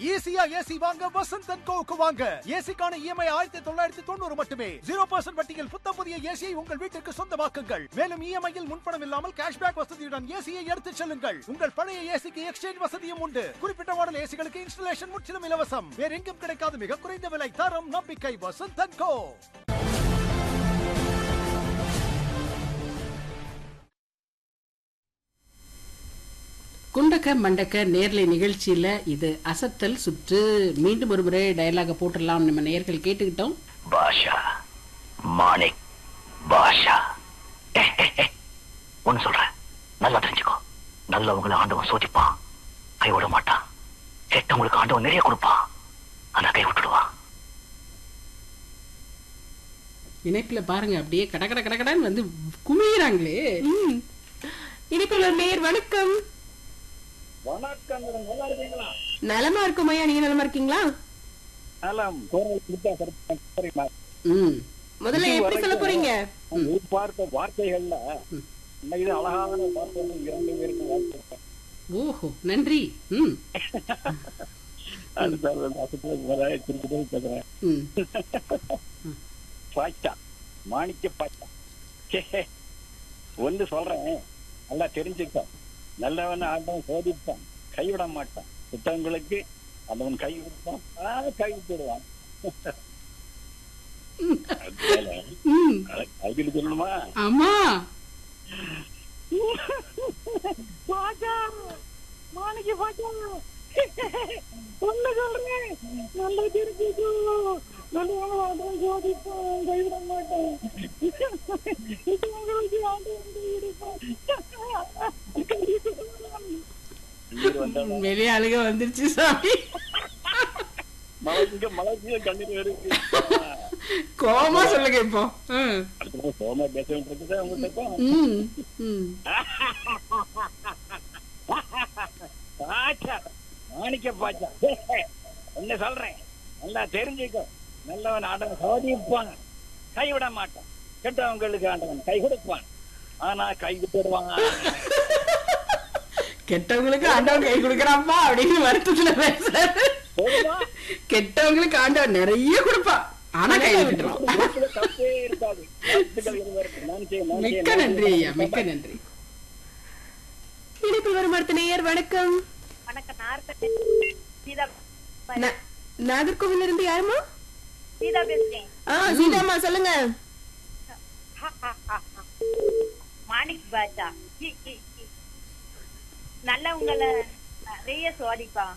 ஈஸியா ஏசி வாங்க வசந்த் அண்ட் கோவுக்கு வாங்க ஏசிக்கான இஎம்ஐ ஆயிரத்தி தொள்ளாயிரத்தி தொண்ணூறு மட்டுமே ஜீரோ பர்சன்ட் வட்டியில் புத்தம் புதிய ஏசியை உங்கள் வீட்டிற்கு சொந்தமாக்குங்கள் மேலும் இஎம்ஐயில் முன்பணம் இல்லாமல் கேஷ்பேக் வசதியுடன் ஏசியை எடுத்துச் செல்லுங்கள் உங்கள் பழைய ஏசிக்கு எக்ஸ்சேஞ்ச் வசதியும் உண்டு குறிப்பிட்ட மாடல் ஏசிகளுக்கு இன்ஸ்டலேஷன் முற்றிலும் இலவசம் வேற எங்கும் கிடைக்காத மிக குறைந்த விலை தரம் நம்பிக்கை வசந்த் அண்ட் கோ குண்டக்க மண்டக்க நேர்லை நிகழ்ச்சியில இது அசத்தல் சுற்று மீண்டும் ஒரு முறை டயலாக போட்டுடலாம் நம்ம நேர்கள் கேட்டுக்கிட்டோம் பாஷா மாணிக் பாஷா ஒன்னு சொல்றேன் நல்லா தெரிஞ்சுக்கோ நல்லவங்களை ஆண்டவன் சோதிப்பான் கைவிட மாட்டான் கெட்டவங்களுக்கு ஆண்டவன் நிறைய கொடுப்பான் ஆனா கை விட்டுடுவான் இணைப்புல பாருங்க அப்படியே கட கட கடகடன்னு வந்து குமியிறாங்களே இனிப்பில் ஒரு நேர் வணக்கம் வணக்கம் நல்லா இருக்கீங்களா நலமா இருக்கும் ஐயா நீங்க நலமா இருக்கீங்களா நலம் குரல் கொடுத்தா சரிப்பா, சரிம்மா. ம் முதல்ல எப்படி சொல்ல போறீங்க நான் எதிர்பார்த்த வார்த்தைகள்ல இன்னைக்கு அழகான வார்த்தைகள் இரண்டு பேருக்கு வாழ்த்துக்கள். ஓஹோ நன்றி ம் அது சார் வந்து அசத்துல முதல்ல திருப்பி பேசுறேன் ம் பாய்ச்சா மாணிக்க பாய்ச்சா சே, ஒண்ணு சொல்றேன் நல்லா தெரிஞ்சுக்கோ நல்லவன் ஆண்டவன் சோதிப்பான் கைவிட மாட்டான் புத்தகங்களுக்கு அவன் கை விடுப்பான் ஆ, கை விட்டுடுவான் அதுல ம் கையில் சொல்லணுமா ஆமா பாஜா மாணிக்க பாஜா ஒண்ணு சொல்றேன் நல்லா தெரிஞ்சுக்கோ நல்லவன் சோதிப்பான் கைவிட மாட்டான் உங்களுக்கு ஆண்டவன் கைவிடுப்பான் வெளியே அழுக வந்துருச்சு சாமி மலர்ங்க மலர்ச்சிய கண்ணீர் இருக்கு கோமா சொல்லுங்க இப்போ ம். அடுத்த சோமா பேச வேண்டியது உங்கள்கிட்ட ம் ம் பாச்சா மாணிக்க பாச்சா ஒண்ணு சொல்றேன் நல்லா தெரிஞ்சுக்கோ நல்லவன் ஆண்டவன் சோதிப்பான் கைவிட மாட்டான் கெட்டவங்களுக்கு ஆண்டவன் கை கொடுப்பான் ஆனா கை விட்டுடுவான் கெட்டவங்களுக்கு ஆண்டவன் கை கொடுக்கறாப்பா அப்படின்னு வருத்தத்துல பேசுறாரு போதுமா? கெட்டவங்களுக்கு ஆண்டவன் நிறைய கொடுப்பான் ஆனா கை விட்டுருவான் இதுல தப்பே இருக்காது வாழ்த்துக்கள் இருவருக்கும். நன்றி, நன்றி, மிக்க நன்றி ஐயா மிக்க நன்றி இனிப்பில் வரும் அடுத்த நேயர் வணக்கம் வணக்கம் நார்த்தட்டு சீதா ந- நாகர்கோவில் இருந்து யாருமா சீதா பேசுறேன் ஆ சீதாமா சொல்லுங்க மாணிக் பாஜா நல்ல உங்களை நிறைய சோதிப்பான்